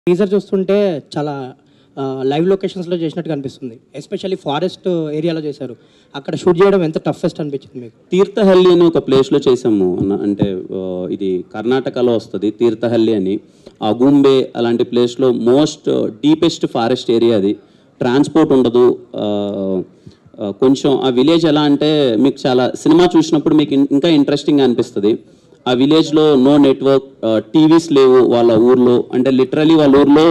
Teaser చూస్తుంటే చాలా live లొకేషన్స్లో చేసినట్టుగా అనిపిస్తుంది ఎస్పెషల్లీ ఫారెస్ట్ ఏరియాలో చేశారు అక్కడ షూట్ చేయడం ఎంత టఫెస్ట్ అనిపించింది మీకు తీర్థహల్లి అని ఒక ప్లేస్లో చేసాము అన్న అంటే ఆ, ఇది కర్ణాటకలో వస్తుంది తీర్థహల్లి అని అగుంబే అలాంటి ప్లేస్లో మోస్ట్ డీపెస్ట్ ఫారెస్ట్ ఏరియా అది ట్రాన్స్పోర్ట్ ఉండదు ఆ, ఆ, కొంచెం ఆ విలేజ్ ఎలా అంటే మీకు చాలా సినిమా చూసినప్పుడు మీకు ఇన్- ఇంకా ఇంట్రెస్టింగ్ అనిపిస్తుంది ఆ విలేజ్లో నో నెట్వర్క్ టీవీస్ లేవు వాళ్ళ ఊర్లో అంటే లిటరలీ వాళ్ళ ఊర్లో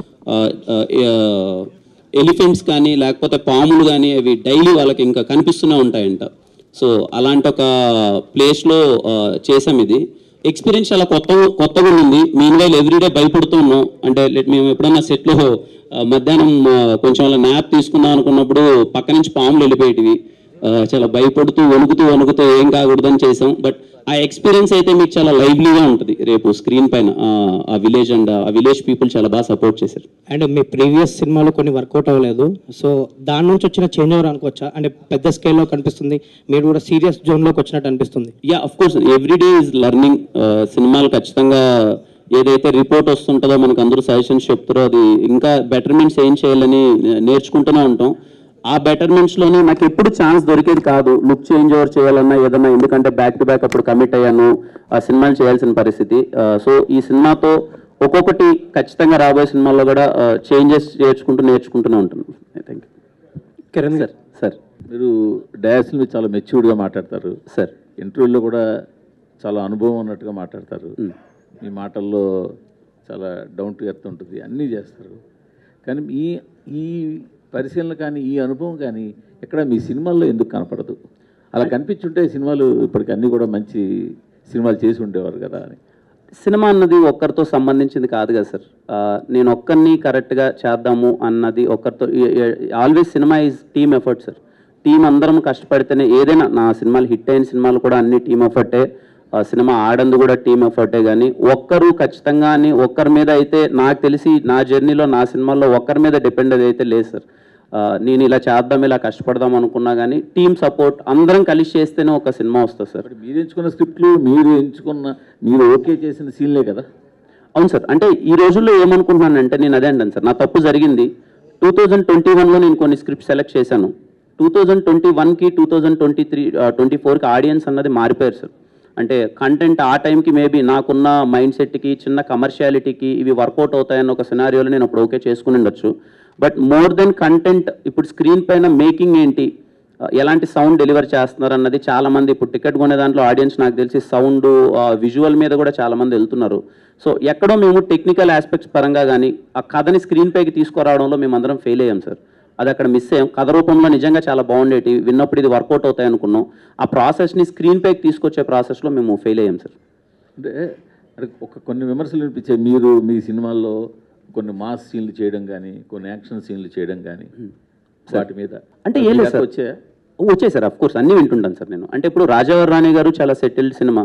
ఎలిఫెంట్స్ కానీ లేకపోతే పాములు కానీ అవి డైలీ వాళ్ళకి ఇంకా కనిపిస్తూనే ఉంటాయంట సో అలాంటి ఒక ప్లేస్లో చేసాం ఇది ఎక్స్పీరియన్స్ చాలా కొత్త కొత్తగా ఉంది మీన్ వైల్ ఎవ్రీడే భయపడుతూ ఉన్నాం అంటే let మేము ఎప్పుడన్నా సెట్లో మధ్యాహ్నం ఆ, కొంచెం అలా న్యాప్ తీసుకుందాం అనుకున్నప్పుడు పక్క నుంచి పాములు వెళ్ళిపోయేటివి ఆ, చాలా భయపడుతూ వణుకుతూ వణుకుతూ ఏం కాకూడదని చేసాం బట్ ఆ ఎక్స్పీరియన్స్ అయితే మీకు చాలా లైవ్లీగా ఉంటుంది రేపు స్క్రీన్ పైన ఆ, ఆ విలేజ్ అండ్ ఆ విలేజ్ పీపుల్ చాలా బాగా సపోర్ట్ చేశారు అండ్ మీ ప్రీవియస్ సినిమాలో కొన్ని వర్కౌట్ అవ్వలేదు సో దాని నుంచి వచ్చిన చేంజ్ ఓవర్ అనుకోవచ్చా అంటే పెద్ద స్కేల్లో కనిపిస్తుంది మీరు కూడా సీరియస్ జోన్లోకి వచ్చినట్టు అనిపిస్తుంది yeah of course everyday is learning సినిమాలు ఖచ్చితంగా ఏదైతే రిపోర్ట్ వస్తుంటుందో మనకు అందరూ సజెషన్స్ చెప్తారో అది ఇంకా బెటర్మెంట్స్ ఏం చేయాలని నే- నేర్చుకుంటూనే ఉంటాం ఆ బెటర్మెంట్స్లోనే నాకు ఎప్పుడు ఛాన్స్ దొరికేది కాదు లుక్ చేంజ్ ఓవర్ చేయాలన్నా ఏదన్నా ఎందుకంటే బ్యాక్ టు బ్యాక్ అప్పుడు కమిట్ అయ్యాను ఆ సినిమాలు చేయాల్సిన పరిస్థితి సో ఈ సినిమాతో ఒక్కొక్కటి ఖచ్చితంగా రాబోయే సినిమాల్లో కూడా చేంజెస్ చేర్చుకుంటూ నేర్చుకుంటూనే ఉంటాను thank you Kiran sir sir మీరు డయాస్ల మీద చాలా మెచ్యూర్డ్గా మాట్లాడతారు సార్ ఇంటర్వ్యూలో కూడా చాలా అనుభవం ఉన్నట్టుగా మాట్లాడతారు మీ మాటల్లో చాలా డౌన్ టు ఎర్త్ ఉంటుంది అన్నీ చేస్తారు కానీ ఈ ఈ పరిశీలన కానీ ఈ అనుభవం కానీ ఎక్కడ మీ సినిమాల్లో ఎందుకు కనపడదు అలా కనిపించుంటే సినిమాలు ఇప్పటికి అన్నీ కూడా మంచి సినిమాలు చేసి ఉండేవారు కదా అని సినిమా అన్నది ఒక్కరితో సంబంధించింది కాదు కదా సార్ ఆ, నేను ఒక్కరిని కరెక్ట్గా చేద్దాము అన్నది ఒక్కరితో always cinema is team effort sir team అందరం కష్టపడితేనే ఏదైనా నా సినిమాలు హిట్ అయిన సినిమాలు కూడా అన్ని టీమ్ ఎఫర్టే ఆ, సినిమా ఆడంది కూడా టీమ్ ఎఫర్టే కానీ ఒక్కరు ఖచ్చితంగా అని ఒక్కరి మీద అయితే నాకు తెలిసి నా జర్నీలో నా సినిమాల్లో ఒక్కరి మీద డిపెండ్ అది అయితే లేదు సార్ ఆ, నేను ఇలా చేద్దాం ఇలా కష్టపడదాం అనుకున్నా కానీ టీమ్ సపోర్ట్ అందరం కలిసి చేస్తేనే ఒక సినిమా వస్తుంది సార్ మరి మీరు ఎంచుకున్న స్క్రిప్ట్లు మీరు ఎంచుకున్న మీరు ఓకే చేసిన సీన్లే కదా అవును సార్ అంటే ఈ రోజుల్లో ఏమనుకుంటున్నానంటే నేను అదే అంటాను సార్ నా తప్పు జరిగింది టూ థౌజండ్ ట్వంటీ వన్లో నేను కొన్ని స్క్రిప్ట్ సెలెక్ట్ చేశాను టూ థౌజండ్ ట్వంటీ వన్కి two thousand twenty three twenty ఫోర్కి ఆడియన్స్ అన్నది మారిపోయారు సార్ అంటే కంటెంట్ ఆ టైంకి మేబీ నాకున్న మైండ్ సెట్కి చిన్న కమర్షియాలిటీకి ఇవి వర్కౌట్ అవుతాయన్న ఒక సినారియోలో నేను అప్పుడు ఓకే చేసుకుని ఉండొచ్చు బట్ మోర్ దెన్ కంటెంట్ ఇప్పుడు స్క్రీన్ పైన మేకింగ్ ఏంటి ఆ, ఎలాంటి సౌండ్ డెలివర్ చేస్తున్నారు అన్నది చాలా మంది ఇప్పుడు టికెట్ కొనే దాంట్లో ఆడియన్స్ నాకు తెలిసి సౌండ్ విజువల్ మీద కూడా చాలా మంది వెళ్తున్నారు సో ఎక్కడో మేము టెక్నికల్ ఆస్పెక్ట్స్ పరంగా కానీ ఆ కథని స్క్రీన్ పైకి తీసుకురావడంలో మేము అందరం ఫెయిల్ అయ్యాం సార్ అది అక్కడ మిస్ అయ్యాం కథ రూపంలో నిజంగా చాలా బాగుండేటి విన్నప్పుడు ఇది వర్కౌట్ అవుతాయి అనుకున్నాం ఆ ప్రాసెస్ని స్క్రీన్ పైకి తీసుకొచ్చే ప్రాసెస్లో మేము ఫెయిల్ అయ్యాం సార్ అంటే అంటే ఒక కొన్ని విమర్శలు వినిపించాయి మీరు మీ సినిమాల్లో కొన్ని మాస్ సీన్లు చేయడం కానీ కొన్ని యాక్షన్ సీన్లు చేయడం కానీ వాటి మీద అంటే ఏం లేదు సార్ వచ్చాయా వచ్చాయి సార్ అఫ్ కోర్స్ అన్నీ వింటుంటాను సార్ నేను అంటే ఇప్పుడు రాజావర్ రాణి గారు చాలా సెటిల్డ్ సినిమా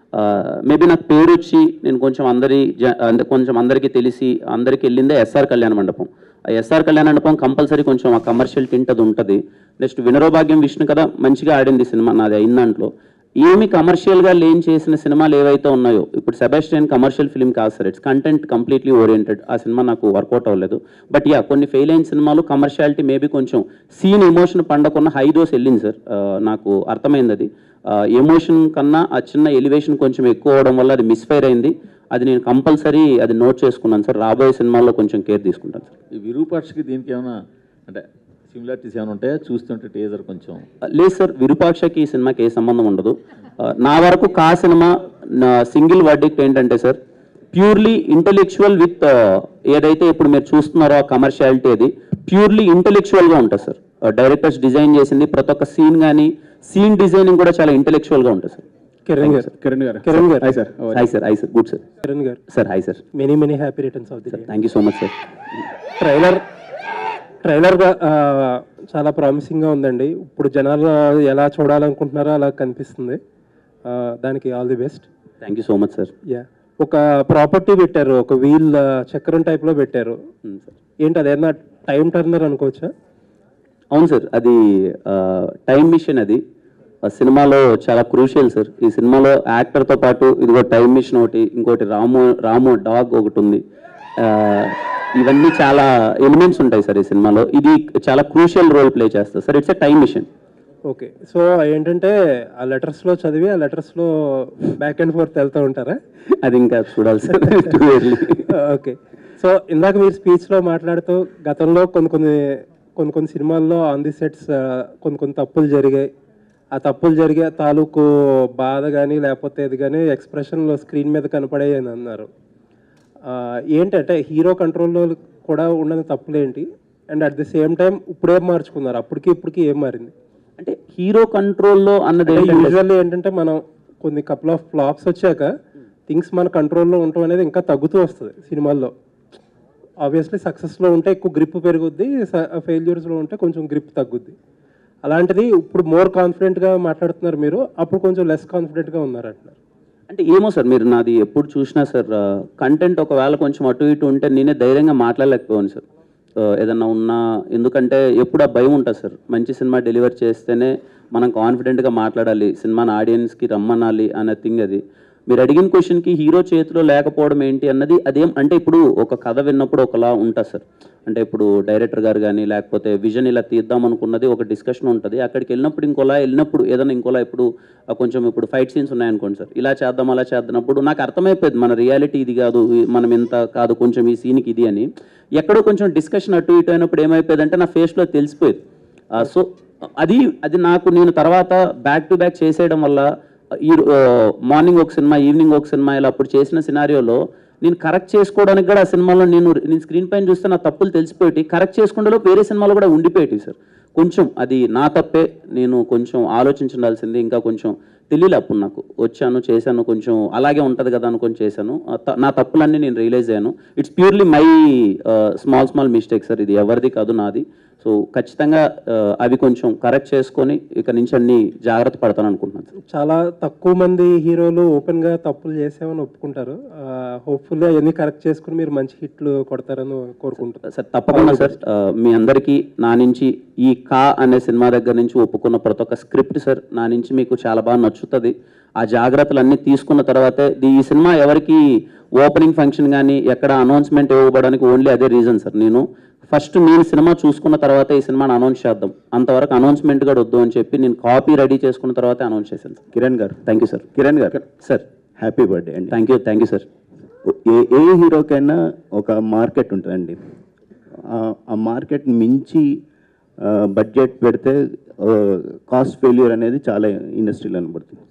మేబీ నాకు పేరు వచ్చి నేను కొంచెం అందరి జ- అంటే కొంచెం అందరికీ తెలిసి అందరికీ వెళ్ళిందే ఎస్ఆర్ కళ్యాణ మండపం ఆ ఎస్ఆర్ కళ్యాణ మండపం కంపల్సరీ కొంచెం ఆ కమర్షియల్ టింట్ అది ఉంటుంది నెక్స్ట్ వినరోభాగ్యం విష్ణు కదా మంచిగా ఆడింది సినిమా నాది అయిన దాంట్లో ఏమి కమర్షియల్గా లేని చేసిన సినిమాలు ఏవైతే ఉన్నాయో ఇప్పుడు సెబాస్టియన్ కమర్షియల్ ఫిల్మ్ కాదు sir it's content completely oriented ఆ సినిమా నాకు వర్కౌట్ అవ్వలేదు బట్ యా కొన్ని ఫెయిల్ అయిన సినిమాలు కమర్షియాలిటీ మేబీ కొంచెం సీన్ ఎమోషన్ పండకున్న హై డోస్ వెళ్ళింది సార్ ఆ, నాకు అర్థమైంది అది ఎమోషన్ కన్నా ఆ చిన్న ఎలివేషన్ కొంచెం ఎక్కువ అవడం వల్ల అది మిస్ఫైర్ అయింది అది నేను కంపల్సరీ అది నోట్ చేసుకున్నాను సార్ రాబోయే సినిమాల్లో కొంచెం కేర్ తీసుకుంటాను సార్ ఈ విరూపాక్షకి దీనికి ఏమైనా అంటే సిమిలారిటీస్ ఏమైనా ఉంటాయా చూస్తుంటే టేజర్ కొంచెం లేదు సార్ విరూపాక్షకి ఈ సినిమాకి ఏ సంబంధం ఉండదు ఆ, నా వరకు కా సినిమా నా సింగిల్ వర్డిక్ట్ ఏంటంటే సార్ ప్యూర్లీ ఇంటెలెక్చువల్ విత్ ఏదైతే ఇప్పుడు మీరు చూస్తున్నారో ఆ కమర్షియాలిటీ అది ప్యూర్లీ ఇంటెలెక్చువల్గా ఉంటుంది సార్ డైరెక్టర్స్ డిజైన్ చేసింది ప్రతి ఒక్క సీన్ కానీ సీన్ డిజైనింగ్ కూడా చాలా ఇంటెలెక్చువల్గా ఉంటుంది sir Kiran garu Kiran garu Kiran garu hi sir hi sir hi sir good sir Kiran garu sir hi sir many many happy returns of the thank you so much sir trailer ట్రైలర్గా చాలా ప్రామిసింగ్గా ఉందండి ఇప్పుడు జనాలు ఎలా చూడాలనుకుంటున్నారో అలా కనిపిస్తుంది ఆ, దానికి all the best thank you so much sir yeah ఒక ప్రాపర్టీ పెట్టారు ఒక వీల్ చక్రం టైప్లో పెట్టారు ఏంటి అదేమన్నా టైం టర్నర్ అనుకోవచ్చా అవును సార్ అది టైం మిషన్ అది ఆ సినిమాలో చాలా క్రూషియల్ సార్ ఈ సినిమాలో యాక్టర్తో పాటు ఇదిగో టైం మిషన్ ఒకటి ఇంకోటి రాము రాము డాగ్ ఒకటి ఉంది ఆ, ఇవన్నీ చాలా ఎలిమెంట్స్ ఉంటాయి సార్ ఈ సినిమాలో ఇది చాలా క్రూషియల్ రోల్ ప్లే చేస్తుంది sir it's a time machine okay so ఏంటంటే ఆ లెటర్స్లో చదివి ఆ లెటర్స్లో బ్యాక్ అండ్ ఫోర్త్ వెళ్తూ ఉంటారా అది ఇంకా చూడాలి sir Too early. Okay so ఇందాక మీరు స్పీచ్లో మాట్లాడుతూ గతంలో కొన్ని కొన్ని కొన్ని కొన్ని సినిమాల్లో ఆన్ ది సెట్స్ కొన్ని కొన్ని తప్పులు జరిగాయి ఆ తప్పులు జరిగే తాలూకు బాధ కానీ లేకపోతే ఇది కానీ ఎక్స్ప్రెషన్లో స్క్రీన్ మీద కనపడాయి అని అన్నారు ఆ, ఏంటంటే హీరో కంట్రోల్లో కూడా ఉన్న తప్పులేంటి and at the same time ఇప్పుడేం మార్చుకున్నారు అప్పటికి ఇప్పటికి ఏం మారింది అంటే హీరో కంట్రోల్లో అన్నది అంటే ఏంటంటే యూజువల్లీ ఏంటంటే మనం కొన్ని కపుల్ ఆఫ్ ఫ్లాప్స్ వచ్చాక థింగ్స్ మన కంట్రోల్లో ఉండటం అనేది ఇంకా తగ్గుతూ వస్తుంది సినిమాల్లో ఆబ్వియస్లీ సక్సెస్లో ఉంటే ఎక్కువ గ్రిప్ పెరుగుద్ది ఫెయిల్యూర్స్లో ఉంటే కొంచెం గ్రిప్ తగ్గుద్ది అలాంటిది ఇప్పుడు మోర్ కాన్ఫిడెంట్గా మాట్లాడుతున్నారు మీరు అప్పుడు కొంచెం లెస్ కాన్ఫిడెంట్గా ఉన్నారు అంటున్నారు అంటే ఏమో సార్ మీరు నాది ఎప్పుడు చూసినా సార్ కంటెంట్ ఒకవేళ కొంచెం అటు ఇటు ఉంటే నేనే ధైర్యంగా మాట్లాడలేకపోయాను సార్ ఆ, ఏదన్నా ఉన్నా ఎందుకంటే ఎప్పుడు ఆ భయం ఉంటుంది సార్ మంచి సినిమా డెలివర్ చేస్తేనే మనం కాన్ఫిడెంట్గా మాట్లాడాలి సినిమాని ఆడియన్స్కి రమ్మనాలి అనే థింగ్ అది మీరు అడిగిన క్వశ్చన్కి హీరో చేతిలో లేకపోవడం ఏంటి అన్నది అదేం అంటే ఇప్పుడు ఒక కథ విన్నప్పుడు ఒకలా ఉంటుంది సార్ అంటే ఇప్పుడు డైరెక్టర్ గారు కానీ లేకపోతే విజన్ ఇలా తీద్దాం అనుకున్నది ఒక డిస్కషన్ ఉంటుంది అక్కడికి వెళ్ళినప్పుడు ఇంకోలా వెళ్ళినప్పుడు ఏదైనా ఇంకోలా ఇప్పుడు ఆ కొంచెం ఇప్పుడు ఫైట్ సీన్స్ ఉన్నాయనుకోండి సార్ ఇలా చేద్దాం అలా చేద్దామప్పుడు నాకు అర్థమైపోయింది మన రియాలిటీ ఇది కాదు ఈ- మనం ఇంత కాదు కొంచెం ఈ సీన్కి ఇది అని ఎక్కడో కొంచెం డిస్కషన్ అటు ఇటు అయినప్పుడు ఏమైపోయింది అంటే నా ఫేస్లో తెలిసిపోయేది సో అది అది నాకు నేను తర్వాత బ్యాక్ టు బ్యాక్ చేసేయడం వల్ల ఈ మార్నింగ్ ఒక సినిమా ఈవినింగ్ ఒక సినిమా ఇలా అప్పుడు చేసిన సినారియోలో నేను కరెక్ట్ చేసుకోవడానికి కూడా ఆ సినిమాలో నేను నేను స్క్రీన్ పైన చూస్తే నా తప్పులు తెలిసిపోయి కరెక్ట్ చేసుకుంటే వేరే సినిమాలో కూడా ఉండిపోయేటి సార్ కొంచెం అది నా తప్పే నేను కొంచెం ఆలోచించాల్సింది ఇంకా కొంచెం తెలియలే అప్పుడు నాకు వచ్చాను చేశాను కొంచెం అలాగే ఉంటుంది కదా అనుకొని చేశాను ఆ త- నా తప్పులన్నీ నేను రియలైజ్ అయ్యాను it's purely my small small mistake sir ఇది ఎవరిది కాదు నాది సో ఖచ్చితంగా ఆ, అవి కొంచెం కరెక్ట్ చేసుకొని ఇక నుంచి అన్ని జాగ్రత్త పడతాను అనుకుంటున్నాను సార్ చాలా తక్కువ మంది హీరోలు ఓపెన్గా తప్పులు చేసామని ఒప్పుకుంటారు హోప్ఫుల్లీ అవన్నీ కరెక్ట్ చేసుకుని మీరు మంచి హిట్లు కొడతారని కోరుకుంటున్నారు సార్ తప్పకుండా సార్ ఆ, మీ అందరికీ నా నుంచి ఈ కా అనే సినిమా దగ్గర నుంచి ఒప్పుకున్న ప్రతి ఒక్క స్క్రిప్ట్ సార్ నా నుంచి మీకు చాలా బాగా నచ్చుతుంది ఆ జాగ్రత్తలు అన్నీ తీసుకున్న తర్వాతే ది- ఈ సినిమా ఎవరికి ఓపెనింగ్ ఫంక్షన్ కానీ ఎక్కడ అనౌన్స్మెంట్ ఇవ్వబడానికి ఓన్లీ అదే రీజన్ సార్ నేను ఫస్ట్ నేను సినిమా చూసుకున్న తర్వాత ఈ సినిమాని అనౌన్స్ చేద్దాం అంతవరకు అనౌన్స్మెంట్ కూడా వద్దు అని చెప్పి నేను కాపీ రెడీ చేసుకున్న తర్వాత అనౌన్స్ చేశాను సార్ కిరణ్ గారు thank you sir Kiran garu sir happy birthday అండి thank you thank you sir ఏ ఏ హీరోకైనా ఒక మార్కెట్ ఉంటుందండి ఆ- ఆ మార్కెట్ మించి బడ్జెట్ పెడితే కాస్ట్ ఫెయిల్యూర్ అనేది చాలా ఇండస్ట్రీలో కనబడుతుంది